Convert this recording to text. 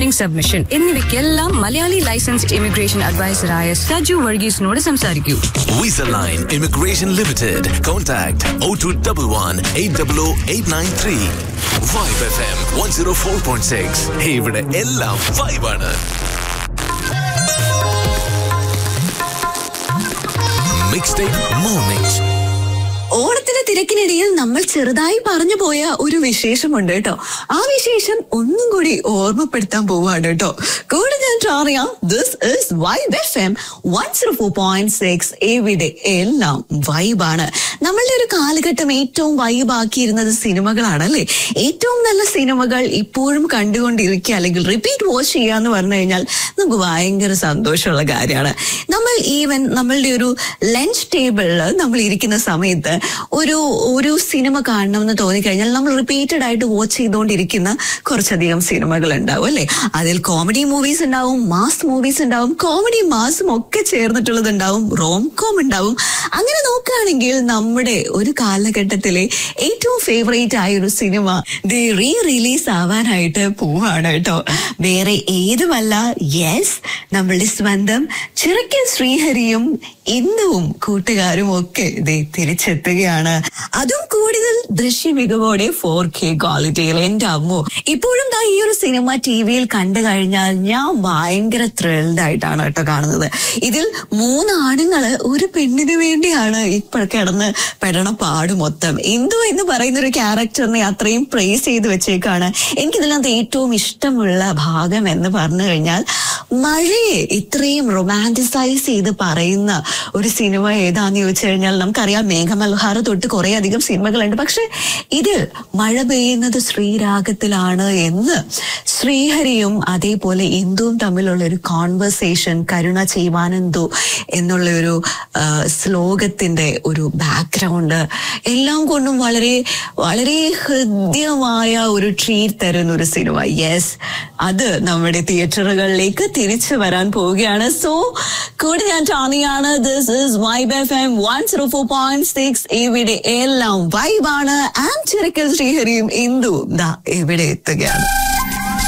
Banking submission എന്നിവയ്ക്കെല്ലാം Malayali licensed immigration അഡ്വൈസറായ സജു വർഗീസിനോട് സംസാരിക്കൂ Visa Line Immigration Limited. Contact 0211 800 893. Vibe FM 104.6. Hey, ഇവിടെ എല്ലാം vibe ആണ് Mixtape Mornings. ഓണത്തിന്റെ തിരക്കിനിടയിൽ നമ്മൾ ചെറുതായി പറഞ്ഞു പോയ ഒരു വിശേഷമുണ്ട് കേട്ടോ ആ വിശേഷം ഒന്നും കൂടി ഓർമ്മപ്പെടുത്താൻ പോവാണ് കേട്ടോ കൂടെ ഞാൻ അറിയാം this is Vibe F M one zero four point six എവിടെ എല്ലാം വൈബാണ് നമ്മളുടെ ഒരു കാലഘട്ടം ഏറ്റവും വൈബാക്കിയിരുന്നത് സിനിമകളാണ് അല്ലെ ഏറ്റവും നല്ല സിനിമകൾ ഇപ്പോഴും കണ്ടുകൊണ്ടിരിക്കുക അല്ലെങ്കിൽ റിപ്പീറ്റ് വാച്ച് ചെയ്യുക എന്ന് പറഞ്ഞു കഴിഞ്ഞാൽ നമുക്ക് ഭയങ്കര സന്തോഷമുള്ള കാര്യമാണ് നമ്മൾ ഈവൻ നമ്മളുടെ ഒരു ലഞ്ച് ടേബിളിൽ നമ്മൾ ഇരിക്കുന്ന സമയത്ത് ഒരു ഒരു സിനിമ കാണണമെന്ന് തോന്നിക്കഴിഞ്ഞാൽ നമ്മൾ റിപ്പീറ്റഡ് ആയിട്ട് വാച്ച് ചെയ്തുകൊണ്ടിരിക്കുന്ന കുറച്ചധികം സിനിമകൾ ഉണ്ടാവും അല്ലെ അതിൽ കോമഡി മൂവീസ് ഉണ്ടാവും മാസ് മൂവീസ് ഉണ്ടാവും കോമഡി മാസും ഒക്കെ ചേർന്നിട്ടുള്ളത് ഉണ്ടാവും റോം കോം ഉണ്ടാവും അങ്ങനെ നോക്കുകയാണെങ്കിൽ നമ്മുടെ ഒരു കാലഘട്ടത്തിലെ ഏറ്റവും ഫേവറേറ്റ് ആയ ഒരു സിനിമ ദി റീ റിലീസ് ആവാനായിട്ട് പോവാണ് കേട്ടോ വേറെ ഏതുമല്ല യെസ് നമ്മളുടെ സ്വന്തം ചിറക്കൻ ശ്രീഹരിയും ഇന്നുവും കൂട്ടുകാരും ഒക്കെ ദേ തിരിച്ചെത്തുകയാണ് അതും കൂടുതൽ ദൃശ്യ മികവോടെ ഫോർ കെ ക്വാളിറ്റിയിൽ എന്റെ അമ്മോ ഇപ്പോഴും ദാ ഈ ഒരു സിനിമ ടി വിയിൽ കണ്ടു കഴിഞ്ഞാൽ ഞാൻ ഭയങ്കര ത്രിൽഡ് ആയിട്ടാണ് കേട്ടോ കാണുന്നത് ഇതിൽ മൂന്ന് ആണുങ്ങള് ഒരു പെണ്ണിന് വേണ്ടിയാണ് ഇപ്പോൾ കിടന്ന് പെടണ പാട് മൊത്തം ഇന്ദു എന്ന് പറയുന്ന ഒരു ക്യാരക്ടറിനെ അത്രയും പ്രേസ് ചെയ്ത് വെച്ചേക്കാണ് എനിക്കിതിനകത്ത് ഏറ്റവും ഇഷ്ടമുള്ള ഭാഗം എന്ന് പറഞ്ഞു കഴിഞ്ഞാൽ മഴയെ ഇത്രയും റൊമാൻറ്റിസൈസ് ചെയ്ത് പറയുന്ന ഒരു സിനിമ ഏതാന്ന് ചോദിച്ചു കഴിഞ്ഞാൽ നമുക്കറിയാം മേഘമൽഹാർ തൊട്ട് കുറെ അധികം സിനിമകളുണ്ട് പക്ഷെ ഇത് മഴ പെയ്യുന്നത് ശ്രീരാഗത്തിലാണ് എന്ന് ശ്രീഹരിയും അതേപോലെ ഇന്ദുവും തമ്മിലുള്ള ഒരു കോൺവെർസേഷൻ കരുണ ചെയ്യുവാനെന്തോ എന്നുള്ള ഒരു ആ, ശ്ലോകത്തിന്റെ ഒരു ബാക്ക്ഗ്രൗണ്ട് എല്ലാം കൊണ്ടും വളരെ വളരെ ഹൃദ്യമായ ഒരു ട്രീറ്റ് തരുന്ന ഒരു സിനിമ യെസ് അത് നമ്മുടെ തിയേറ്ററുകളിലേക്ക് തിരിച്ചു വരാൻ പോവുകയാണ് സോ കൂടി ഞാൻ ടാണിയാണ് this is Vibe F M one zero four point six ഇവിടെ എല്ലാം വൈബാണ് ആൻഡ് ചിറക്കൽ ശ്രീഹരിയും ഇന്ദു ദാ ഇവിടെ എത്തുകയാണ്